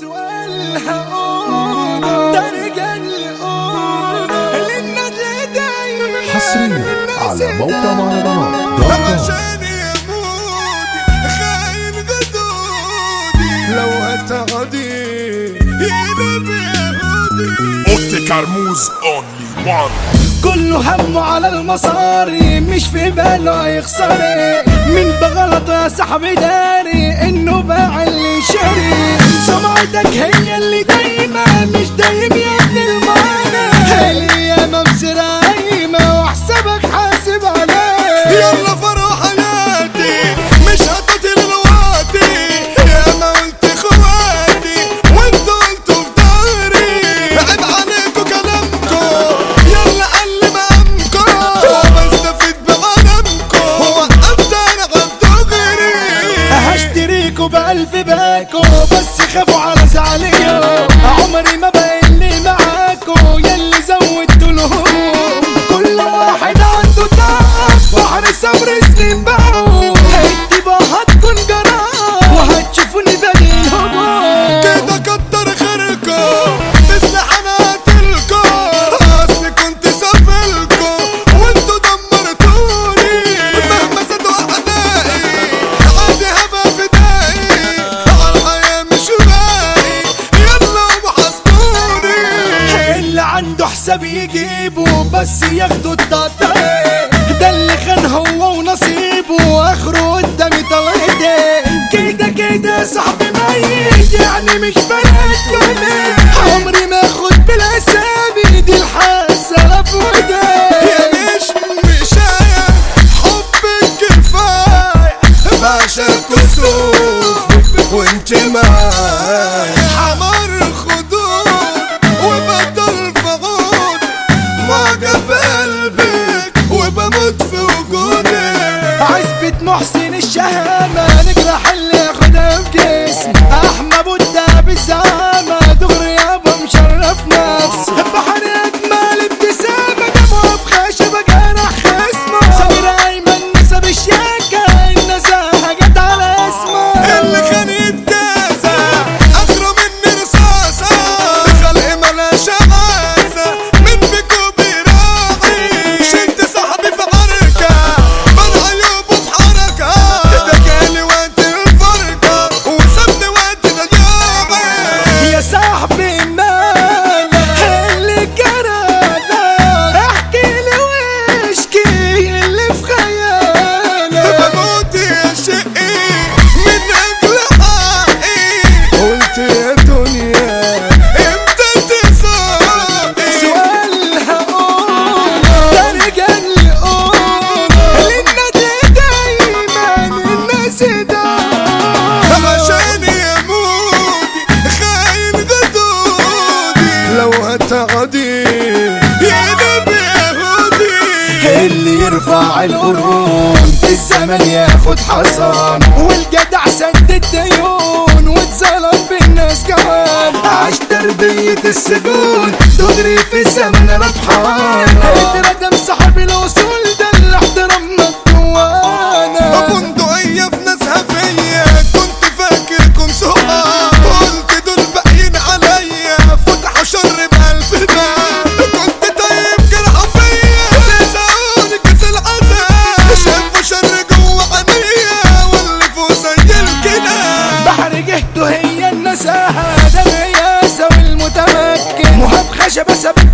سؤال هقوله ده رجال يقوله للنجاة دايما حصريا على موقع مهرجانات دوت كوم عشان يموت خاين غدودي لو هتعدي يقلب يهودي اوتي كرموز اونلي وان كله همه على المصاري مش في باله يخسري من بغلط يا صاحبي داري انه باع اللي شاري سمعتك هي اللي دايما مش دايم يا ابن المعنى الايام بسرعة قايمة وحسابك حاسب عليه يلا فرح حياتي مش هتقتل الوقتي يا ما قلت اخواتي وانتوا قلتوا في ضهري عيب عليكوا كلامكوا يلا قلب امكوا بستفيد بعالمكوا وقفت انا غلط غيري هشتريكوا بألف باكو بس خافوا على زعليو عمري ما باين لي معاكو يلي زودتوا الهموم كل واحد عنده تعب بحر صبر سنين باعوا الطيبة هتكون جرام وهتشوفوني باقي الهجوم كده كتر خيركم تسلح انا قتلكم اصلي كنت سافلكم وانتوا دمرتوني مهما زادوا اعدائي عادي هبقى فدائي على الحياة مش باقي يلا وحسبوني اللي عنده حساب يجيبه بس ياخدوا التقطيع ده اللي خان هو ونصيبه اخره قدامي طويلة كده كده صاحبي ميت يعني مش فارقة كمان عمري ما اخد بالاسامي دي الحاسة في وداي يا مش مشاية حبك كفاية باشا كسوف وانت معايا حمر خدود وبطل فغود معجب قلبك وبموت في وجودك عزبة محسن الشهامة نجرح اللي ياخدها في جسم احمى بودة بالزعامة دغري يابا مشرف نفسي بحر اجمل ابتسامة دموع بخشبة جرح خصمه صبر ايمن نسب الشياكة النزاهة جت على اسمه اللي خان يتجازى اخره مني رصاصة خلق ملاش عازة من بيكو بيراعي شد صاحبي في عركة بل عيوبه في حركة ده جالي وقت الفرقة وسابني وقت ضياعي يا صاحبي مالك اللي جرالك احكي لي واشكي اللي في خيالك بموت يا شقي من اجل حقي قلت يا دنيا امتى تساقي سؤال هقوله ده رجال يقوله للنادي دايما الناس دايما عشان يموت خاين غدودي لو هتعدي يقلب يهودي اللي يرفع القرون في الزمن ياخد حصان والجدع سد الديون واتظلم بالناس كمان عاش تربية السجون تجري في الزمن ربحان اتردم صاحب الوصول ده اللي احترمنا جوانا بندقية في ناسها فيا كنت فاكركم سقا قلت دول باقيين عليا فتحوا شر بألف باب كنت طيب جرحوا فيا لسعوني كاس العذاب شافوا شر جوا عينيا واللي فوق زي الكلاب بحر جهته هي النزاهة ده الرياسة والمتمكن مهاب خشبة ثابت